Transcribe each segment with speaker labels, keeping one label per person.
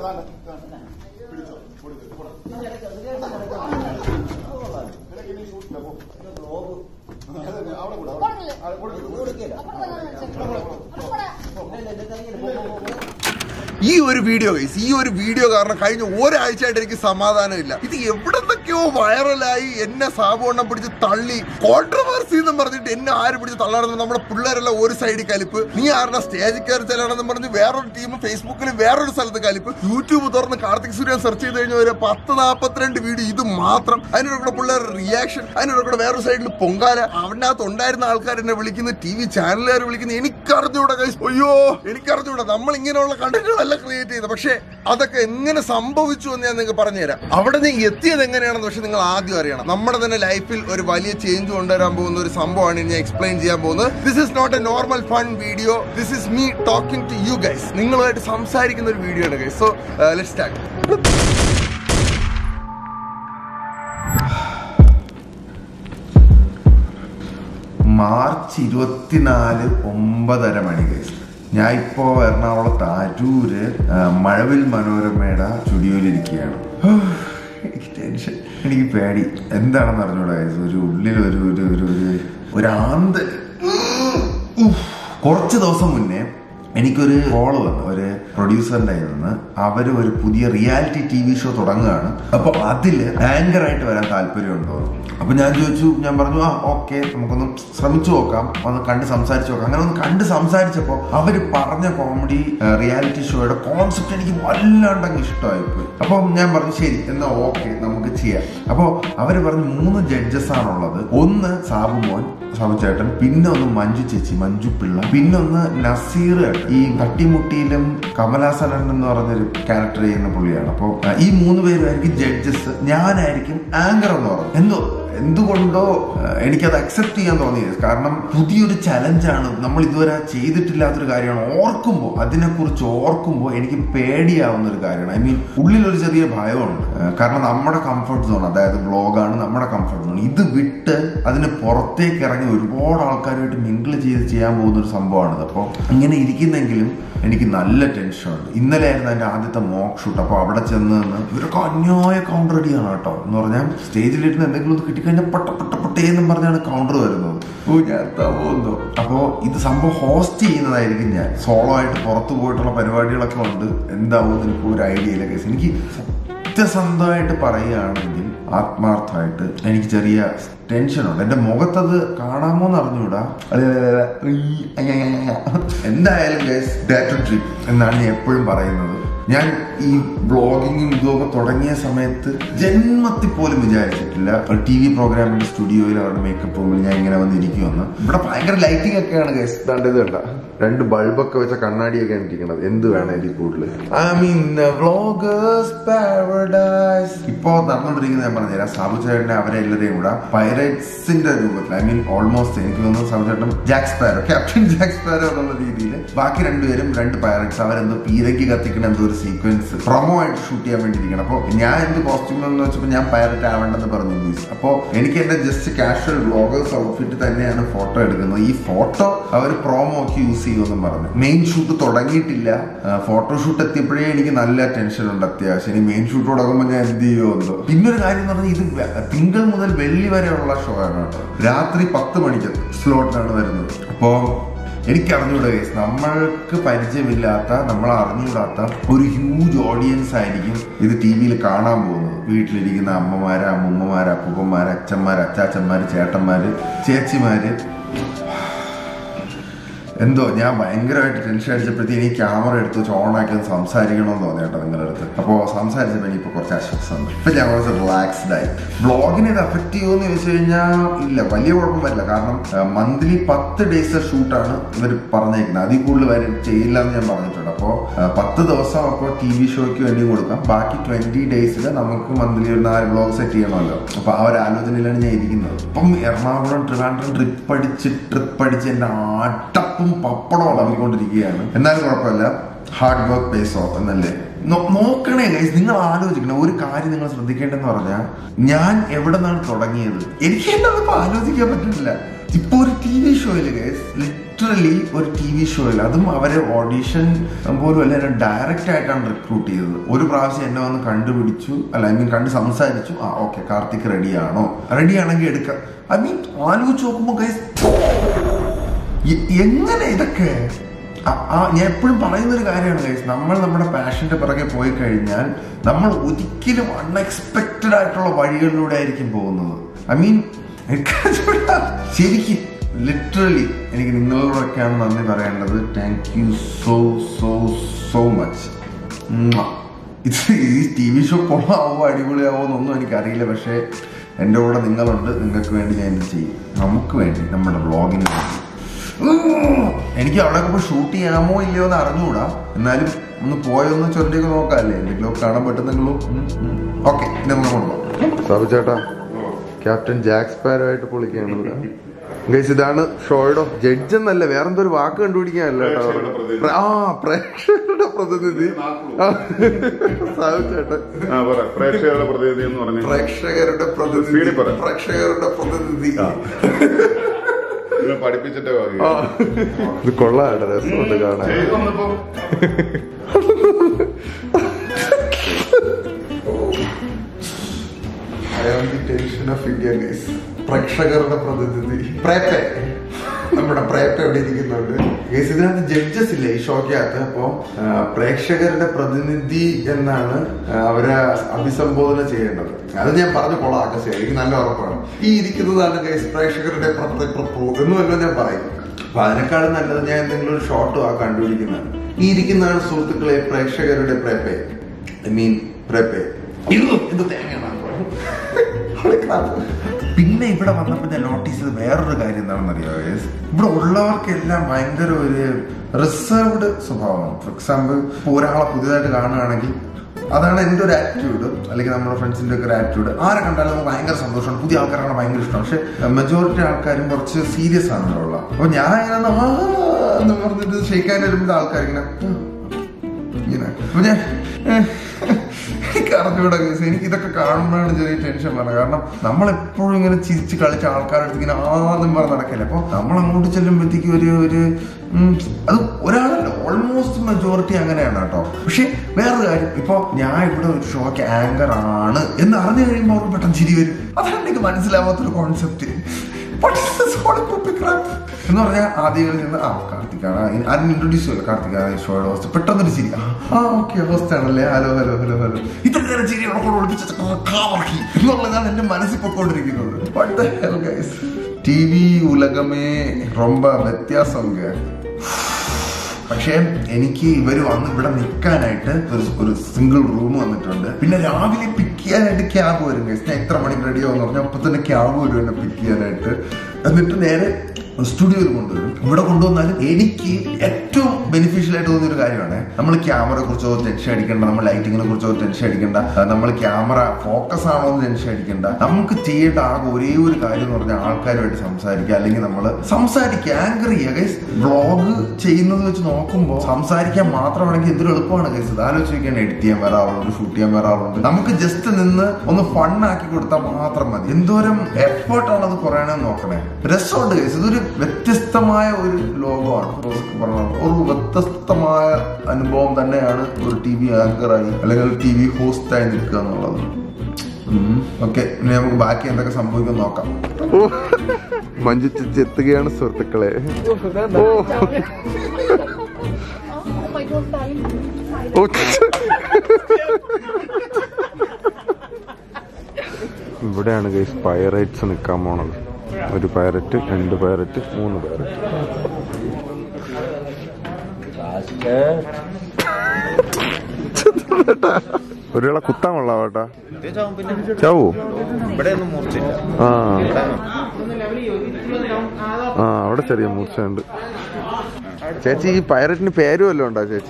Speaker 1: താണ്ട, താണ്ട. പിടിച്ചോ, കൊടുക്ക്, പോടാ. നിനക്ക് ഇനി ഷൂട്ടില്ല, പോ. അതെ, അവിടെ കൂടെ, അവിടെ.
Speaker 2: കൊടുക്കില്ല.
Speaker 1: അവിടെ കൊടുക്ക്, കൊടുക്ക്.
Speaker 3: ഈ ഒരു വീഡിയോ ഗൈസ് ഈ ഒരു വീഡിയോ കാരണം കഴിഞ്ഞ ഒരാഴ്ചയായിട്ട് എനിക്ക് സമാധാനമില്ല ഇത് എവിടെന്നൊക്കെയോ വൈറലായി എന്നെ സാബുവണ്ണം പിടിച്ച് തള്ളി കോൺട്രവേഴ്സി എന്ന് പറഞ്ഞിട്ട് എന്നെ ആര് പിടിച്ച് തള്ളാണെന്ന് നമ്മുടെ പിള്ളേരെല്ലാം ഒരു സൈഡിൽ കലിപ്പ് നീ ആരുടെ സ്റ്റേജിൽ കയറി ചെല്ലണമെന്ന് പറഞ്ഞ് വേറൊരു ടീം ഫേസ്ബുക്കിൽ വേറൊരു സ്ഥലത്ത് കലിപ്പ് യൂട്യൂബ് തുറന്ന് കാർത്തിക് സൂര്യൻ സെർച്ച് ചെയ്ത് കഴിഞ്ഞാൽ ഒരു പത്ത് നാൽപ്പത്തിരണ്ട് വീഡിയോ ഇത് മാത്രം അതിനോട് കൂടെ പിള്ളേരുടെ റിയാക്ഷൻ അതിനോട് കൂടെ വേറൊരു സൈഡിൽ പൊങ്കാല അവനകത്ത് ഉണ്ടായിരുന്ന ആൾക്കാർ എന്നെ വിളിക്കുന്നു ടി വി ചാനലുകാർ വിളിക്കുന്നു എനിക്കറിഞ്ഞൂടാ ഗൈസ് അയ്യോ എനിക്കറിഞ്ഞൂടാ നമ്മൾ ഇങ്ങനെയുള്ള കണ്ടന്റുകളല്ല ക്രിയേറ്റ് ചെയ്തത് പക്ഷേ അതൊക്കെ എങ്ങനെ സംഭവിച്ചു എന്ന് ഞാൻ നിങ്ങൾക്ക് പറഞ്ഞുതരാം അവിടെ നീ എത്തിയത് എങ്ങനെയാണെന്ന് പക്ഷെ നിങ്ങൾ ആദ്യം അറിയണം നമ്മുടെ തന്നെ ലൈഫിൽ ഒരു വലിയ ചേഞ്ച് കൊണ്ടുവരാൻ പോകുന്ന ഒരു സംഭവമാണ് ഇനി ഞാൻ എക്സ്പ്ലെയിൻ ചെയ്യാൻ പോകുന്നത് this is not a normal fun video this is me talking to you guys നിങ്ങളുമായിട്ട് സംസാരിക്കുന്ന ഒരു വീഡിയോ ആണ് guys so let start
Speaker 4: March ഇരുപത്തിനാല് ഒമ്പതര മണി കേസ് ഞാൻ ഇപ്പോ എറണാകുളത്ത് അരൂര് ആ, മഴവിൽ മനോരമയുടെ സ്റ്റുഡിയോയിലിരിക്കുകയാണ് എനിക്ക് ടെൻഷൻ എനിക്ക് പേടി എന്താണെന്ന് അറിഞ്ഞൂടാ guys. ഒരു ഉള്ളിൽ ഒരു ഒരു ഒരു ഒരു ഒരു ആന്ത് ഉഫ്. കുറച്ച് ദിവസം മുന്നേ എനിക്കൊരു കോള് വന്നു ഒരു പ്രൊഡ്യൂസറിന്റെ കയ്യിൽ നിന്ന് അവര് ഒരു പുതിയ റിയാലിറ്റി ടി വി ഷോ തുടങ്ങുകയാണ് അപ്പൊ അതില് ആങ്കർ ആയിട്ട് വരാൻ താല്പര്യമുണ്ടോ അപ്പൊ ഞാൻ ചോദിച്ചു ഞാൻ പറഞ്ഞു ആ ഓക്കെ നമുക്കൊന്ന് ശ്രമിച്ചു നോക്കാം ഒന്ന് കണ്ട് സംസാരിച്ചു നോക്കാം അങ്ങനെ ഒന്ന് കണ്ട് സംസാരിച്ചപ്പോ അവര് പറഞ്ഞ കോമഡി റിയാലിറ്റി ഷോയുടെ കോൺസെപ്റ്റ് എനിക്ക് വല്ലാണ്ടങ്ങ് ഇഷ്ടമായി പോയി അപ്പൊ ഞാൻ പറഞ്ഞു ശരി എന്നാ ഓക്കെ നമുക്ക് ചെയ്യാം അപ്പോ അവര് പറഞ്ഞു മൂന്ന് ജഡ്ജസ് ആണുള്ളത് ഒന്ന് സാബു മോൻ സാബു ചേട്ടൻ പിന്നെ ഒന്ന് മഞ്ജു ചേച്ചി മഞ്ജു പിള്ള പിന്നെ ഒന്ന് നസീർ ഏട്ടൻ. ഈ തട്ടിമുട്ടിയിലും കമലാസനൻ എന്ന് പറഞ്ഞൊരു ക്യാരക്ടർ ചെയ്യുന്ന പുള്ളിയാണ് അപ്പോൾ ഈ മൂന്ന് പേരുമായിരിക്കും ജഡ്ജസ് ഞാനായിരിക്കും ആങ്കർ എന്ന് പറഞ്ഞു എന്തോ എന്തുകൊണ്ടോ ആ, എനിക്കത് അക്സെപ്റ്റ് ചെയ്യാൻ തോന്നിയത് കാരണം പുതിയൊരു ചലഞ്ചാണ് നമ്മൾ ഇതുവരെ ചെയ്തിട്ടില്ലാത്തൊരു കാര്യമാണ് ഓർക്കുമ്പോൾ അതിനെക്കുറിച്ച് ഓർക്കുമ്പോൾ എനിക്ക് പേടിയാവുന്ന ഒരു കാര്യമാണ് ഐ മീൻ ഉള്ളിലൊരു ചെറിയ ഭയമുണ്ട് ആ, കാരണം നമ്മുടെ കംഫർട്ട് സോൺ അതായത് ബ്ലോഗാണ് നമ്മുടെ കംഫർട്ട് സോൺ ഇത് വിട്ട് അതിന് പുറത്തേക്ക് ഇറങ്ങി ഒരുപാട് ആൾക്കാരുമായിട്ട് മിങ്കിൾ ചെയ്ത് ചെയ്യാൻ പോകുന്ന ഒരു സംഭവമാണിത് അപ്പോൾ ഇങ്ങനെ ഇരിക്കുന്നെങ്കിലും എനിക്ക് നല്ല ടെൻഷനുണ്ട് ഇന്നലെ ആയിരുന്നു എൻ്റെ ആദ്യത്തെ മോക്ക് ഷൂട്ട് അപ്പോൾ അവിടെ ചെന്ന് നിന്ന് ഇവരൊക്കെ അന്യായ കൗണ്ടർ അടിയാണ് കേട്ടോ എന്ന് പറഞ്ഞാൽ സ്റ്റേജിലിരുന്ന് എന്തെങ്കിലും ഒന്ന് കിട്ടിക്കഴിഞ്ഞാൽ പട്ട പട്ട പട്ടേന്നും പറഞ്ഞാണ് കൗണ്ടർ വരുന്നത് ഓ ഞാൻ പോകുന്നു അപ്പോൾ ഇത് സംഭവം ഹോസ്റ്റ് ചെയ്യുന്നതായിരിക്കും ഞാൻ സോളോ ആയിട്ട് പുറത്തു പോയിട്ടുള്ള പരിപാടികളൊക്കെ ഉണ്ട് എന്താവും എനിക്ക് ഒരു ഐഡിയ ഇല്ല കേസ് എനിക്ക് സത്യസന്ധമായിട്ട് പറയുകയാണെങ്കിൽ ആത്മാർത്ഥമായിട്ട് എനിക്ക് ചെറിയ ടെൻഷനുണ്ട് എന്റെ മുഖത്തത് കാണാമോ എന്ന് അറിഞ്ഞൂടാ അതെ, അതെ, അതെ. ഉയ്യ്, അയ്യ, അയ്യ, അയ്യ. എന്തായാലും ഡാറ്റ ട്രിപ്പ് എന്നാണ് ഞാൻ എപ്പോഴും പറയുന്നത് ഞാൻ ഈ ബ്ലോഗിങ്ങും ഇതുമൊക്കെ തുടങ്ങിയ സമയത്ത് ജന്മത്തിൽ പോലും വിചാരിച്ചിട്ടില്ല ഒരു ടി വി പ്രോഗ്രാമിന്റെ സ്റ്റുഡിയോയിൽ അവരുടെ മേക്കപ്പ് റൂമിൽ ഞാൻ ഇങ്ങനെ വന്നിരിക്കുമെന്ന് ഇവിടെ ഭയങ്കര ലൈറ്റിംഗ് ഒക്കെയാണ് ഗൈസ് ഇത് കണ്ട രണ്ട് ബൾബൊക്കെ വെച്ച കണ്ണാടിയൊക്കെ ഇരിക്കുന്നത് എന്ത് വേണം ഇതിൽ കൂടുതൽ ഐ മീൻ വ്ളോഗേഴ്സ് പാരഡൈസ് ഇപ്പോ നടന്നുകൊണ്ടിരിക്കുന്ന ഞാൻ പറഞ്ഞുതരാം സാബു ചേട്ടനെ അവരെ എല്ലാവരെയും കൂടെ പൈറേറ്റ്സിന്റെ രൂപത്തിൽ ഐ മീൻ ഓൾമോസ്റ്റ് എനിക്ക് തോന്നുന്നു സാബു ചേട്ടൻ Jack Sparrow captain Jack Sparrow എന്നുള്ള രീതിയിൽ ബാക്കി രണ്ടുപേരും രണ്ട് പൈററ്റ്സ് അവരെന്തോ പീരയ്ക്ക് കത്തിക്കണ എന്തോ ഒരു സീക്വൻസ് പ്രൊമോ ആയിട്ട് ഷൂട്ട് ചെയ്യാൻ വേണ്ടിയിരിക്കണം അപ്പോൾ ഞാൻ എന്ത് കോസ്റ്റ്യൂം എന്ന് വെച്ചപ്പോൾ ഞാൻ പൈററ്റ് ആവേണ്ടെന്ന് പറഞ്ഞു ലൂയിസ് അപ്പോൾ എനിക്ക് എന്റെ ജസ്റ്റ് കാഷ്വൽ വ്ളോഗേഴ്സ് ഔട്ട്ഫിറ്റ് തന്നെയാണ് ഫോട്ടോ എടുക്കുന്നത് ഈ ഫോട്ടോ അവർ പ്രോമോ ഒക്കെ യൂസ് ചെയ്യുമെന്നും പറഞ്ഞു മെയിൻ ഷൂട്ട് തുടങ്ങിയിട്ടില്ല ഫോട്ടോ ഷൂട്ട് എത്തിയപ്പോഴേ എനിക്ക് നല്ല ടെൻഷൻ ഉണ്ട് അത്യാവശ്യം ഇനി മെയിൻ ഷൂട്ട് തുടങ്ങുമ്പോൾ ഞാൻ എന്ത് ചെയ്യുമെന്നോ പിന്നൊരു കാര്യം എന്ന് പറഞ്ഞാൽ ഇത് വെ- തിങ്കൾ മുതൽ വെള്ളി വരെയുള്ള ഷോ ആണ് കേട്ടോ രാത്രി പത്ത് മണിക്ക് സ്ലോട്ടിനാണ് വരുന്നത് അപ്പോൾ എനിക്ക് അറിഞ്ഞൂടാ guys. നമ്മൾക്ക് പരിചയമില്ലാത്ത നമ്മൾ അറിഞ്ഞുകൂടാത്ത ഒരു ഹ്യൂജ് ഓഡിയൻസ് ആയിരിക്കും ഇത് ടി വിയിൽ കാണാൻ പോകുന്നത് വീട്ടിലിരിക്കുന്ന അമ്മമാര് അമ്മൂമ്മമാര് അപ്പൂപ്പന്മാര് അച്ഛന്മാര് അച്ചാച്ചന്മാര് ചേട്ടന്മാര് ചേച്ചിമാര് എന്തോ ഞാൻ ഭയങ്കരമായിട്ട് ടെൻഷൻ അടിച്ചപ്പോഴത്തേക്ക് എനിക്ക് ക്യാമറ എടുത്ത് വെച്ച് ഓണാക്കി ഒന്ന് സംസാരിക്കണമെന്ന് തോന്നി കേട്ടോ നിങ്ങളുടെ അടുത്ത് അപ്പോൾ സംസാരിച്ചപ്പോൾ എനിക്ക് ഇപ്പോൾ കുറച്ച് ആശ്വാസമുണ്ട് ഇപ്പം ഞാൻ കുറച്ച് റിലാക്സ്ഡ് ആയി ബ്ലോഗിനെ ഇത് അഫക്റ്റ് ചെയ്യുമെന്ന് ചോദിച്ചു കഴിഞ്ഞാൽ ഇല്ല വലിയ കുഴപ്പം വരില്ല കാരണം മന്ത്ലി പത്ത് ഡേയ്സ് ഷൂട്ടാണ് ഇവർ പറഞ്ഞേക്കുന്നത് അതിൽ കൂടുതൽ വരെ ചെയ്യില്ല എന്ന് ഞാൻ പറഞ്ഞിട്ടുണ്ട് അപ്പോൾ പത്ത് ദിവസം അപ്പോൾ ടി വി ഷോയ്ക്ക് വേണ്ടി കൊടുക്കാം ബാക്കി ട്വന്റി ഡേയ്സിൽ നമുക്ക് മന്ത്ലി ഒരു നാല് ബ്ലോഗ് സെറ്റ് ചെയ്യണമല്ലോ അപ്പോൾ ആ ഒരു ആലോചനയിലാണ് ഞാൻ ഇരിക്കുന്നത് അപ്പം എറണാകുളം ട്രിവാൻഡ്രം ട്രിപ്പ് അടിച്ച് ട്രിപ്പ് അടിച്ച് എൻ്റെ ആട്ടപ്പും പപ്പടവും ഇളകിക്കൊണ്ടിരിക്കുകയാണ് എന്നാലും കുഴപ്പമില്ല ഹാർഡ് വർക്ക് പേസ് ഓഫ് എന്നല്ലേ നോ- നോക്കണേ ഗൈസ് നിങ്ങൾ ആലോചിക്കണം ഒരു കാര്യം നിങ്ങൾ ശ്രദ്ധിക്കേണ്ടതെന്ന് പറഞ്ഞാൽ ഞാൻ എവിടെ നിന്നാണ് തുടങ്ങിയത് എനിക്ക് എന്നെ അതിപ്പോ ആലോചിക്കാൻ പറ്റുന്നില്ല ഇപ്പൊ ഒരു ടി വി ഷോയില് ഗൈസ് ലിറ്ററലി ഒരു ടി വി ഷോയിൽ അതും അവരെ ഓഡീഷൻ പോലും അല്ല എന്നെ ഡയറക്റ്റ് ആയിട്ടാണ് റിക്രൂട്ട് ചെയ്തത് ഒരു പ്രാവശ്യം എന്നെ വന്ന് കണ്ടുപിടിച്ചു അല്ല ഐ മീൻ കണ്ട് സംസാരിച്ചു ആ ഓക്കെ കാർത്തിക് റെഡിയാണോ റെഡി ആണെങ്കിൽ എടുക്കാം ഐ മീൻ ആലോചിച്ച് നോക്കുമ്പോൾ ഗൈസ് എങ്ങനെ ഇതൊക്കെ ആ- ആ ഞാൻ എപ്പോഴും പറയുന്ന ഒരു കാര്യമാണ് ഗൈസ് നമ്മൾ നമ്മുടെ പാഷന്റെ പിറകെ പോയി കഴിഞ്ഞാൽ നമ്മൾ ഒരിക്കലും അൺഎക്സ്പെക്റ്റഡ് ആയിട്ടുള്ള വഴികളിലൂടെ ആയിരിക്കും പോകുന്നത് ഐ മീൻ ശരിക്കും ലിറ്ററലി എനിക്ക് നിങ്ങളോടൊക്കെയാണ് നന്ദി പറയേണ്ടത് thank you so so so much ഇത് ഈ ടി വി ഷോ കൊള്ളാവോ അടിപൊളിയാവോ എന്നൊന്നും എനിക്കറിയില്ല പക്ഷേ എൻ്റെ കൂടെ നിങ്ങളുണ്ട് നിങ്ങൾക്ക് വേണ്ടി ഞാൻ ഇത് ചെയ്യും നമുക്ക് വേണ്ടി നമ്മുടെ വ്ളോഗിന് വേണ്ടി ഉം. എനിക്ക് അവിടെ പോയി ഷൂട്ട് ചെയ്യാമോ ഇല്ലയോ എന്ന് അറിഞ്ഞുകൂടാ എന്നാലും ഒന്ന് പോയൊന്ന് ചൊല്ലിയൊക്കെ നോക്കാല്ലേ എന്തെങ്കിലും കാണാൻ പറ്റുന്നെങ്കിലും ഓക്കെ ഇനി നമുക്ക് കൊണ്ടുപോകാം സാബു ചേട്ടാ ക്യാപ്റ്റൻ ജാക്ക് സ്പാരോ ആയിട്ട് പൊളിക്കുകയാണ് ഗൈസ് ഇതാണ് ഷോയുടെ ജഡ്ജ് എന്നല്ല വേറെന്തോ ഒരു വാക്ക് കണ്ടുപിടിക്കാനല്ല
Speaker 2: പ്രേക്ഷകരുടെ പ്രതിനിധി.
Speaker 4: ആ പ്രേക്ഷകരുടെ പ്രതിനിധി ആ, സാബു ചേട്ടൻ
Speaker 2: ആ, പറ. പ്രേക്ഷകരുടെ പ്രതിനിധി എന്ന് പറഞ്ഞു
Speaker 4: പ്രേക്ഷകരുടെ പ്രതിനിധി
Speaker 2: സ്പീഡിൽ പറ.
Speaker 4: പ്രേക്ഷകരുടെ പ്രതിനിധി
Speaker 2: ഇതിനെ പഠിപ്പിച്ചിട്ടേ ബാക്കി.
Speaker 4: ആ. ഇത് കൊള്ളാട്ടോ രസമുണ്ട് കാണാൻ
Speaker 2: ചെയ്തു വന്നപ്പോ
Speaker 4: I am the tension of India, guys. പ്രേക്ഷകരുടെ പ്രതിനിധി പ്രേപ്പെ നമ്മുടെ പ്രേപ്പ എവിടെ ഇരിക്കുന്നുണ്ട് ഗൈസ് ഇതിനകത്ത് ജഡ്ജസ് ഇല്ല ഈ ഷോക്കകത്ത് അപ്പോ ആ, പ്രേക്ഷകരുടെ പ്രതിനിധി എന്നാണ് ആ, അവരെ അഭിസംബോധന ചെയ്യേണ്ടത് അത് ഞാൻ പറഞ്ഞു കൊള്ളാക്ക ശരി എനിക്ക് നല്ല ഉറപ്പാണ് ഈ ഇരിക്കുന്നതാണ് ഗൈസ് പ്രേക്ഷകരുടെ പ്ര- പ്ര- പ്ര- എന്ന് വല്ലതും ഞാൻ പറയും അപ്പൊ അതിനേക്കാളും നല്ലത് ഞാൻ എന്തെങ്കിലും ഒരു ഷോട്ടോ ആ കണ്ടുപിടിക്കുന്നതാണ് ഈ ഇരിക്കുന്നതാണ് സുഹൃത്തുക്കളെ പ്രേക്ഷകരുടെ പ്രേപ്പെ ഐ മീൻ പ്രേപ്പെ ഇത് ഇത് തേങ്ങയാണ് പിന്നെ ഇവിടെ വന്നപ്പോൾ ഞാൻ നോട്ടീസ് ചെയ്ത് വേറൊരു കാര്യം എന്താണെന്ന് അറിയാമോ guys? ഇവിടെ ഉള്ളവർക്കെല്ലാം ഭയങ്കര ഒരു റിസർവ്ഡ് സ്വഭാവമാണ് ഫോർ എക്സാമ്പിൾ ഒരാളെ പുതിയതായിട്ട് കാണുകയാണെങ്കിൽ അതാണ് എൻ്റെ ഒരു ആറ്റിറ്റ്യൂഡ് അല്ലെങ്കിൽ നമ്മുടെ ഫ്രണ്ട്സിന്റെ ഒക്കെ ഒരു ആറ്റിറ്റ്യൂഡ് ആരെ കണ്ടാലും നമുക്ക് ഭയങ്കര സന്തോഷമാണ് പുതിയ ആൾക്കാരെ കാണാൻ ഭയങ്കര ഇഷ്ടമാണ് പക്ഷെ മെജോറിറ്റി ആൾക്കാരും കുറച്ച് സീരിയസ് ആണ് ഇവിടെ ഉള്ളത് അപ്പൊ ഞാൻ ഇങ്ങനെ ആ എന്ന് പറഞ്ഞിട്ട് ഷെയ്ക്കാൻ വരുമ്പോൾ ആൾക്കാർ ഇങ്ങനെ "ഉം, ഇങ്ങനെ അപ്പൊ ഞാൻ ഏഹ്, എനിക്ക് അറിഞ്ഞൂടാ കേസ് എനിക്ക് ഇതൊക്കെ കാണുമ്പോഴാണ് ചെറിയ ടെൻഷൻ പറഞ്ഞത് കാരണം നമ്മളെപ്പോഴും ഇങ്ങനെ ചിരിച്ച് കളിച്ച ആൾക്കാരുടെ ഇങ്ങനെ ആദ്യം പറഞ്ഞ് നടക്കില്ല അപ്പൊ നമ്മൾ അങ്ങോട്ട് ചെല്ലുമ്പോഴത്തേക്ക് ഒരു ഒരു ഉം, അത് ഒരാളല്ല ഓൾമോസ്റ്റ് മെജോറിറ്റി അങ്ങനെയാണ് കേട്ടോ പക്ഷെ വേറൊരു കാര്യം ഇപ്പൊ ഞാൻ ഇവിടെ ഒരു ഷോക്ക് ആങ്കർ ആണ് എന്ന് അറിഞ്ഞു കഴിയുമ്പോൾ അവർക്ക് പെട്ടെന്ന് ചിരി വരും അതാണ് എനിക്ക് മനസ്സിലാവാത്തൊരു കോൺസെപ്റ്റ് എന്ന് പറഞ്ഞാൽ ആദ്യം ചെന്ന് ആ കാർത്തിക്കാണ് ആരും ഇൻട്രൊഡ്യൂസ് ചെയ്യല്ലോ കാർത്തികാണ് ഷോയുടെ ഹോസ്റ്റ് പെട്ടെന്നൊരു ചിരി ആ, ആ ഓക്കെ ഹോസ്റ്റ് ആണല്ലേ ഹലോ ഹലോ ഹലോ ഹലോ ഇത്ര നേരം ചിരി അവിടെ കൊണ്ട് ഒളിപ്പിച്ച് കാവക്കി എന്നുള്ളതാണ് എന്റെ മനസ്സിൽ പൊക്കോണ്ടിരിക്കുന്നത് ടി വി ഉലകമേ ரொம்ப വ്യത്യാസമുണ്ട് പക്ഷേ എനിക്ക് ഇവര് വന്ന് ഇവിടെ നിൽക്കാനായിട്ട് ഒരു ഒരു സിംഗിൾ റൂം വന്നിട്ടുണ്ട് പിന്നെ രാവിലെ പിക്ക് ചെയ്യാനായിട്ട് ക്യാബ് വരും guys. ഞാൻ എത്ര മണിക്ക് റെഡി ആവുമെന്ന് പറഞ്ഞാൽ അപ്പൊ തന്നെ ക്യാബ് വരും എന്നെ പിക്ക് ചെയ്യാനായിട്ട് എന്നിട്ട് നേരെ സ്റ്റുഡിയോയിൽ കൊണ്ടുവരും ഇവിടെ കൊണ്ടുവന്നാലും എനിക്ക് ഏറ്റവും ബെനിഫിഷ്യൽ ആയിട്ട് തോന്നിയ ഒരു കാര്യമാണ് നമ്മൾ ക്യാമറയെ കുറിച്ചോ ടെൻഷൻ അടിക്കണ്ട നമ്മൾ ലൈറ്റിങ്ങിനെ കുറിച്ചോ ടെൻഷൻ അടിക്കണ്ട നമ്മൾ ക്യാമറ ഫോക്കസ് ആണോ എന്ന് ടെൻഷൻ അടിക്കണ്ട നമുക്ക് ചെയ്യേണ്ട ആകെ ഒരേ ഒരു കാര്യം എന്ന് പറഞ്ഞാൽ ആൾക്കാരുമായിട്ട് സംസാരിക്കുക അല്ലെങ്കിൽ നമ്മൾ സംസാരിക്കുക ആങ്കർ ചെയ്യുക ഗൈസ് വ്ളോഗ് ചെയ്യുന്നത് വെച്ച് നോക്കുമ്പോൾ സംസാരിക്കാൻ മാത്രമാണെങ്കിൽ എന്തൊരു എളുപ്പമാണ് ഗൈസ് ഇത് ആലോചിക്കാൻ എഡിറ്റ് ചെയ്യാൻ വേറെ ആളുണ്ട് ഷൂട്ട് ചെയ്യാൻ വേറെ ആളുണ്ട് നമുക്ക് ജസ്റ്റ് നിന്ന് ഒന്ന് ഫണ്ണാക്കി കൊടുത്താൽ മാത്രം മതി എന്തോരം എഫേർട്ടാണ് അത് കുറയണമെന്ന് നോക്കണേ രസമുണ്ട് ഗൈസ് ഇതൊരു വ്യത്യസ്തമായ ഒരു ലോകമാണ് പറഞ്ഞത്. ഒരു വ്യത്യസ്തമായ അനുഭവം തന്നെയാണ് ഒരു ടി വി ആങ്കറായി അല്ലെങ്കിൽ ഒരു ടി വി ഹോസ്റ്റായി നിൽക്കുക എന്നുള്ളത് ഓക്കെ ഇനി നമുക്ക് ബാക്കി എന്തൊക്കെ സംഭവിക്കും നോക്കാം മഞ്ജു ചേച്ചി എത്തുകയാണ് സുഹൃത്തുക്കളെ
Speaker 5: Oh my god, time.
Speaker 4: ഇവിടെയാണ് ഗൈസ് പൈറേറ്റ്സ് നിൽക്കാൻ പോണത് ഒരു പൈററ്റ് രണ്ട് പൈററ്റ് മൂന്ന് പൈററ്റ് ഒരാളെ കുത്താൻ കൊള്ളാം കേട്ടാ ചാവോ
Speaker 1: ഇവിടെ ഒന്നും മൂർച്ചയില്ല
Speaker 4: ആ ആ അവിടെ ചെറിയ മൂർച്ചയുണ്ട് ചേച്ചി ഈ പൈററ്റിന് പേരും വല്ലതും ഉണ്ടോ ചേച്ചി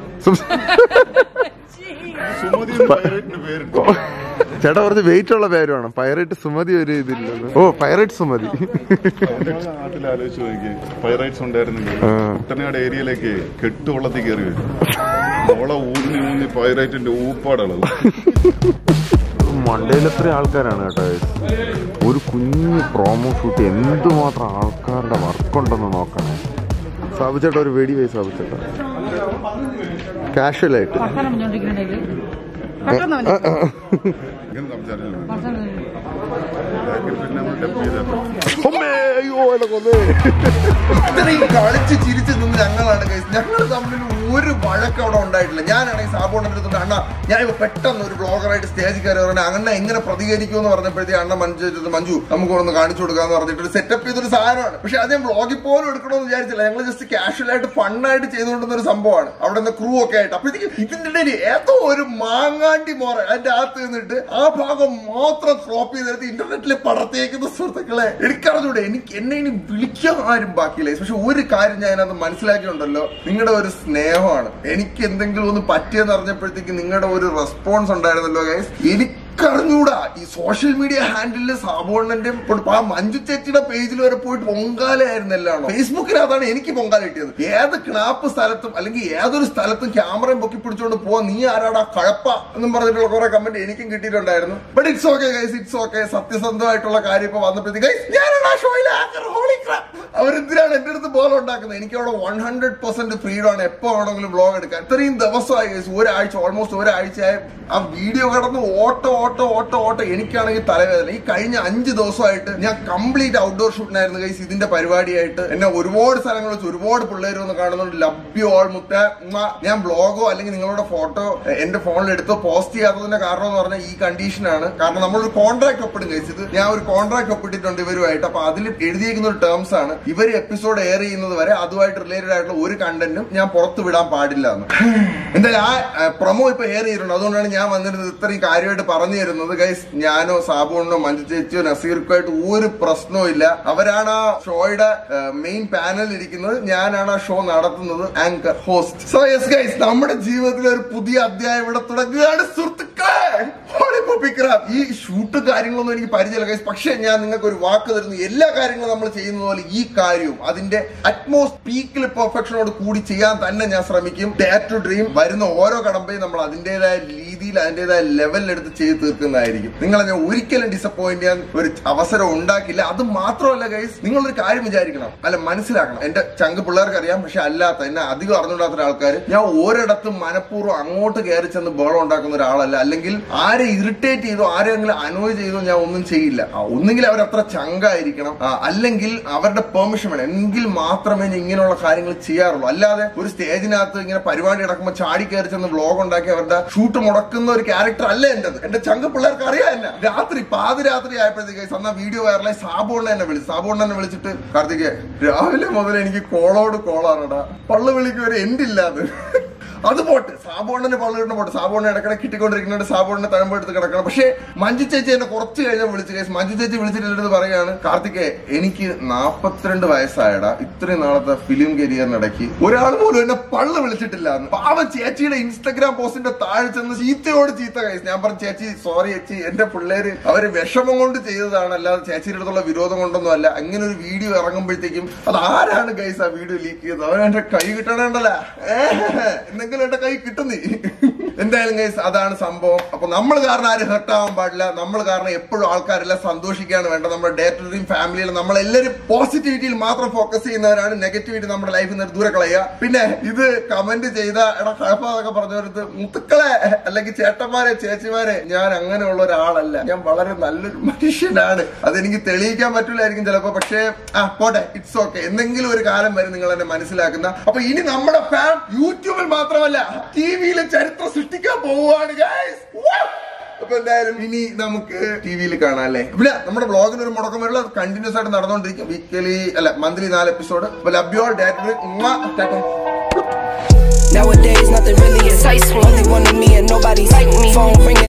Speaker 2: സുമതി എന്ന് പൈററ്റിന് പേരിട്ടു
Speaker 4: ചേട്ടാ കുറച്ച് വെയിറ്റ് ഉള്ള പേര് വേണം പൈററ്റ് സുമതി ഒരു ഇതില്ല ഓ പൈററ്റ് സുമതി
Speaker 2: പൈററ്റ് നാട്ടിൽ ആലോചിച്ച് നോക്കി പൈറൈറ്റ്സ് ഉണ്ടായിരുന്നെങ്കിൽ
Speaker 4: ആ.
Speaker 2: കുട്ടനാട് ഏരിയയിലേക്ക് കെട്ടുവള്ളത്തിൽ കയറി വരും അവളെ ഊന്നി ഊന്നി പൈറൈറ്റിന്റെ ഊപ്പാടളവ്
Speaker 4: മണ്ടയിൽ എത്ര ആൾക്കാരാണ് കേട്ടോ ഒരു കുഞ്ഞു പ്രോമോ ഷൂട്ട് എന്തുമാത്രം ആൾക്കാരുടെ വർക്കുണ്ടെന്ന് നോക്കണേ
Speaker 3: സാബുച്ചേട്ട ഒരു വെടി പോയി സാബുച്ചേട്ട കാഷ്വലായിട്ട്
Speaker 6: വർത്താനം പറഞ്ഞോണ്ടിരിക്കുന്നുണ്ടെങ്കിൽ പെട്ടെന്ന് അവന്
Speaker 2: ഇങ്ങനെ സംസാരിച്ചില്ല
Speaker 6: വർത്താനം പറഞ്ഞോണ്ടിരിക്കുന്നു.
Speaker 2: പിന്നെ നമ്മൾ ഡെപ്പ് ചെയ്തപ്പോൾ
Speaker 3: ഇത്രയും കളിച്ച് ചിരിച്ച് നിന്ന് ഞങ്ങളാണ് guys. ഞങ്ങൾ തമ്മിൽ ഒരു വഴക്ക് അവിടെ ഉണ്ടായിട്ടില്ല ഞാനാണെങ്കിൽ സാബോണിന്റെ അടുത്ത് അണ്ണ ഞാൻ ഇപ്പൊ പെട്ടെന്ന് ഒരു ബ്ലോഗറായിട്ട് സ്റ്റേജിൽ കയറി പറഞ്ഞ അണ്ണ എങ്ങനെ പ്രതികരിക്കും എന്ന് പറഞ്ഞപ്പോഴത്തേക്ക് അണ്ണ മഞ്ജു മഞ്ജു നമുക്ക് ഒന്ന് കാണിച്ചു കൊടുക്കാന്ന് പറഞ്ഞിട്ട് ഒരു സെറ്റപ്പ് ചെയ്തൊരു സാധനമാണ് പക്ഷെ അത് ഞാൻ ബ്ലോഗിൽ പോലും എടുക്കണമെന്ന് വിചാരിച്ചില്ല ഞങ്ങൾ ജസ്റ്റ് കാഷ്വൽ ആയിട്ട് ഫണ്ണായിട്ട് ചെയ്തുകൊണ്ടിരുന്ന ഒരു സംഭവമാണ് അവിടെ നിന്ന് ക്രൂ ഒക്കെ ആയിട്ട് അപ്പോഴത്തേക്ക് ഇതിന്റെ ഇടയിൽ ഏതോ ഒരു മാങ്ങാണ്ടി മോറ അതിന്റെ അകത്ത് നിന്നിട്ട് ആ ഭാഗം മാത്രം ക്രോപ്പ് ചെയ്തെടുത്ത് ഇന്റർനെറ്റിൽ പടർത്തിയേക്കുന്ന സുഹൃത്തുക്കളെ എനിക്കറിഞ്ഞൂടെ എനിക്ക് എന്നെ ഇനി വിളിക്കാൻ ആരും ബാക്കിയില്ല പക്ഷെ ഒരു കാര്യം ഞാൻ അതിനകത്ത് മനസ്സിലാക്കിയുണ്ടല്ലോ നിങ്ങളുടെ ഒരു സ്നേഹമാണ് എനിക്ക് എന്തെങ്കിലും ഒന്ന് പറ്റിയെന്ന് അറിഞ്ഞപ്പോഴത്തേക്ക് നിങ്ങളുടെ ഒരു റെസ്പോൺസ് ഉണ്ടായിരുന്നല്ലോ ഗൈസ് എനിക്ക് അറിഞ്ഞൂടാ ഈ സോഷ്യൽ മീഡിയ ഹാൻഡിലില് സാബോണ്ണന്റെ ആ മഞ്ജു ചേച്ചിയുടെ പേജിൽ വരെ പോയിട്ട് പൊങ്കാലയായിരുന്നല്ലോ ഫേസ്ബുക്കിനകത്താണ് എനിക്ക് പൊങ്കാല കിട്ടിയത് ഏത് ക്ലാപ്പ് സ്ഥലത്തും അല്ലെങ്കിൽ ഏതൊരു സ്ഥലത്തും ക്യാമറയും പൊക്കി പിടിച്ചുകൊണ്ട് പോവാ നീ ആരാടാ കഴപ്പ എന്നും പറഞ്ഞിട്ടുള്ള കുറെ കമന്റ് എനിക്കും കിട്ടിയിട്ടുണ്ടായിരുന്നു but it's okay guys it's okay സത്യസന്ധമായിട്ടുള്ള കാര്യം ഇപ്പൊ വന്നപ്പോഴത്തേക്ക് "Guys, ഞാനാണ് ആ ഷോയിലെ ആങ്കർ ഹോളി ക്രാപ്പ് അവരെന്തിനാണ് എന്റെ അടുത്ത് ബോൾ ഉണ്ടാക്കുന്നത് എനിക്ക് അവിടെ വൺ ഹൺഡ്രഡ് പെർസെന്റ് ഫ്രീഡം ആണ് എപ്പോ വേണമെങ്കിലും ബ്ലോഗ് എടുക്കാൻ ഇത്രയും ദിവസമായി guys. ഒരാഴ്ച ഓൾമോസ്റ്റ് ഒരാഴ്ചയായി ആ വീഡിയോ കടന്ന് ഓട്ടോ ഓട്ടോ ഓട്ടോ ഓട്ടോ എനിക്കാണെങ്കിൽ തലവേദന ഈ കഴിഞ്ഞ അഞ്ച് ദിവസമായിട്ട് ഞാൻ കംപ്ലീറ്റ് ഔട്ട്ഡോർ ഷൂട്ടിനായിരുന്നു കൈസ് ഇതിന്റെ പരിപാടിയായിട്ട് എന്നെ ഒരുപാട് സ്ഥലങ്ങൾ വെച്ച് ഒരുപാട് പിള്ളേർ വന്ന് കാണുന്നുണ്ട് ലഭ്യ ഓൾ മുത്ത ഉമ്മ. ഞാൻ ബ്ലോഗോ അല്ലെങ്കിൽ നിങ്ങളുടെ ഫോട്ടോ എന്റെ ഫോണിൽ എടുത്തോ പോസ്റ്റ് ചെയ്യാത്തതിന്റെ കാരണം എന്ന് പറഞ്ഞാൽ ഈ കണ്ടീഷനാണ് കാരണം നമ്മളൊരു കോൺട്രാക്ട് ഒപ്പിടും കഴിച്ച് ഇത് ഞാൻ ഒരു കോൺട്രാക്ട് ഒപ്പിട്ടിട്ടുണ്ട് ഇവരുമായിട്ട് അപ്പൊ അതിൽ എഴുതിയിരിക്കുന്ന ഒരു ടേംസ് ആണ് ഇവർ എപ്പിസോഡ് എയർ ചെയ്യുന്നത് വരെ അതുമായിട്ട് റിലേറ്റഡ് ആയിട്ടുള്ള ഒരു കണ്ടന്റും ഞാൻ പുറത്ത് വിടാൻ പാടില്ല എന്ന് എന്തായാലും ആ പ്രൊമോ ഇപ്പൊ എയർ ചെയ്തിട്ടുണ്ട് അതുകൊണ്ടാണ് ഞാൻ വന്നിരുന്നത് ഇത്രയും കാര്യമായിട്ട് പറഞ്ഞു തരുന്നത് ഗൈസ് ഞാനോ സാബുണ്ണോ മഞ്ജു ചേച്ചിയോ നസീർക്കോ ആയിട്ട് ഒരു പ്രശ്നവും ഇല്ല അവരാണ് ആ ഷോയുടെ മെയിൻ പാനലിൽ ഇരിക്കുന്നത് ഞാനാണ് ആ ഷോ നടത്തുന്നത് anchor host so yes guys നമ്മുടെ ജീവിതത്തിൽ ഒരു പുതിയ അധ്യായം ഇവിടെ തുടങ്ങുകയാണ് സുഹൃത്തുക്കളെ Holy Puppy Crab. ഈ ഷൂട്ട് കാര്യങ്ങളൊന്നും എനിക്ക് പരിചയമില്ല ഗൈസ് പക്ഷെ ഞാൻ നിങ്ങൾക്ക് ഒരു വാക്ക് തരുന്നു എല്ലാ കാര്യങ്ങളും നമ്മൾ ചെയ്യുന്ന പോലെ ഈ കാര്യവും അതിന്റെ അറ്റ്മോസ്റ്റ് പീക്കിൽ പെർഫെക്ഷനോട് കൂടി ചെയ്യാൻ തന്നെ ഞാൻ ശ്രമിക്കും ഡേ ടു ഡ്രീം വരുന്ന ഓരോ കടമ്പയും നമ്മൾ അതിന്റേതായ രീതിയിൽ അതിന്റേതായ ലെവലിൽ എടുത്ത് ചെയ്ത് തീർക്കുന്നതായിരിക്കും നിങ്ങളെ ഞാൻ ഒരിക്കലും ഡിസപ്പോയിന്റ് ചെയ്യാൻ ഒരു അവസരം ഉണ്ടാക്കില്ല അത് മാത്രമല്ല ഗൈസ് നിങ്ങളൊരു കാര്യം വിചാരിക്കണം അല്ല മനസ്സിലാക്കണം എന്റെ ചങ്ക് പിള്ളേർക്ക് അറിയാം പക്ഷെ അല്ലാത്ത എന്നെ അധികം അറിഞ്ഞുകൂടാത്ത ആൾക്കാർ ഞാൻ ഒരിടത്തും മനഃപൂർവ്വം അങ്ങോട്ട് കയറി ചെന്ന് ബഹളം ഉണ്ടാക്കുന്ന ഒരാളല്ല അല്ലെങ്കിൽ ആരെ ഇറിറ്റേറ്റ് ചെയ്തോ ആരെങ്കിലും അനോയ് ചെയ്തോ ഞാൻ ഒന്നും ചെയ്യില്ല ആ, ഒന്നുകിൽ അവരത്ര ചങ്കായിരിക്കണം ആ, അല്ലെങ്കിൽ അവരുടെ പെർമിഷൻ വേണം എങ്കിൽ മാത്രമേ ഞാൻ ഇങ്ങനെയുള്ള കാര്യങ്ങൾ ചെയ്യാറുള്ളൂ അല്ലാതെ ഒരു സ്റ്റേജിനകത്ത് ഇങ്ങനെ പരിപാടി നടക്കുമ്പോൾ ചാടി കയറി ചെന്ന് വ്ലോഗ് ഉണ്ടാക്കി അവരുടെ ഷൂട്ട് മുടക്കുന്ന ഒരു ക്യാരക്ടർ അല്ല എന്റേത് എന്റെ ചങ്ക് പിള്ളേർക്ക് അറിയാം എന്നെ രാത്രി പാതിരാത്രി ആയപ്പോഴത്തേക്ക് അന്ന് വീഡിയോ വൈറലായി സാബോണ്ണ എന്നെ വിളിച്ചു സാബോണ്ണ എന്നെ വിളിച്ചിട്ട് കാർത്തിക് രാവിലെ മുതൽ എനിക്ക് കോളോട് കോളാണടാ പള്ളു വിളിക്കും ഒരു എൻഡില്ലാതെ അത് പോട്ടെ സാബോണിന് പള്ളിയിടുന്ന പോട്ടെ സാബോണിനെ ഇടക്കിടെ കിട്ടിക്കൊണ്ടിരിക്കുന്നുണ്ട് സാബോണിനെ തഴമ്പ് എടുത്ത് കിടക്കണം പക്ഷേ മഞ്ജു ചേച്ചി എന്നെ കുറച്ച് കഴിഞ്ഞാൽ വിളിച്ച് കേസ് മഞ്ജു ചേച്ചി വിളിച്ചിട്ട് എൻ്റെ അടുത്ത് പറയാണ് കാർത്തികെ എനിക്ക് നാപ്പത്തിരണ്ട് വയസ്സായടാ ഇത്രയും നാളത്തെ ഫിലിം കരിയറിനിടയ്ക്ക് ഒരാൾ പോലും എന്നെ പള്ളു വിളിച്ചിട്ടില്ല എന്ന് പാവം ചേച്ചിയുടെ ഇൻസ്റ്റഗ്രാം പോസ്റ്റിന്റെ താഴെ ചെന്ന് ചീത്തയോട് ചീത്ത കൈസ് ഞാൻ പറഞ്ഞു ചേച്ചി സോറി ചേച്ചി എന്റെ പിള്ളേര് അവര് വിഷമം കൊണ്ട് ചെയ്തതാണ് അല്ലാതെ ചേച്ചിയുടെ അടുത്തുള്ള വിരോധം കൊണ്ടൊന്നും അല്ല അങ്ങനെ ഒരു വീഡിയോ ഇറങ്ങുമ്പോഴത്തേക്കും അത് ആരാണ് ഗൈസ് ആ വീഡിയോ ലീക്ക് ചെയ്തത് അവൻ എന്റെ കൈ കിട്ടണേണ്ടല്ല എന്തെങ്കിലും എന്റെ കൈ കിട്ടുന്നീ എന്തായാലും ഗൈസ് അതാണ് സംഭവം അപ്പൊ നമ്മൾ കാരണം ആരും ഹെർട്ട് ആവാൻ പാടില്ല നമ്മൾ കാരണം എപ്പോഴും ആൾക്കാരെല്ലാം സന്തോഷിക്കുകയാണ് വേണ്ടത് നമ്മുടെ ഡേ ടു ഡേ ഫാമിലിയിൽ നമ്മളെല്ലാവരും പോസിറ്റിവിറ്റിയിൽ മാത്രം ഫോക്കസ് ചെയ്യുന്നവരാണ് നെഗറ്റിവിറ്റി നമ്മുടെ ലൈഫിൽ നിന്ന് ദൂരെ കളയുക പിന്നെ ഇത് കമന്റ് ചെയ്ത എടാ കഴപ്പാന്നൊക്കെ പറഞ്ഞവരത് മുത്തുക്കളെ അല്ലെങ്കിൽ ചേട്ടന്മാരെ ചേച്ചിമാരെ ഞാൻ അങ്ങനെയുള്ള ഒരാളല്ല ഞാൻ വളരെ നല്ലൊരു മനുഷ്യനാണ് അതെനിക്ക് തെളിയിക്കാൻ പറ്റില്ലായിരിക്കും ചിലപ്പോ പക്ഷേ ആ പോട്ടെ ഇറ്റ്സ് ഓക്കെ എന്തെങ്കിലും ഒരു കാലം വരെ നിങ്ങൾ എന്നെ മനസ്സിലാക്കുന്ന അപ്പൊ ഇനി നമ്മുടെ ഫാൻ യൂട്യൂബിൽ മാത്രമല്ല ടി വിയിൽ ചരിത്രം സൃഷ്ടിക്കാൻ പോവുകയാണ് guys. Woo! അപ്പൊ എന്തായാലും ഇനി നമുക്ക് ടി വിയിൽ കാണാം അല്ലേ പിന്നെ നമ്മുടെ ബ്ലോഗിന് ഒരു മുടക്കം വരില്ല കണ്ടിന്യൂസ് ആയിട്ട് നടന്നുകൊണ്ടിരിക്കും വീക്കലി അല്ല മന്ത്ലി നാല് എപ്പിസോഡ് അപ്പൊ ലഭ്യോ date
Speaker 7: Nowadays, nothing really is. Only one of me and nobody's like me. Phone ringing.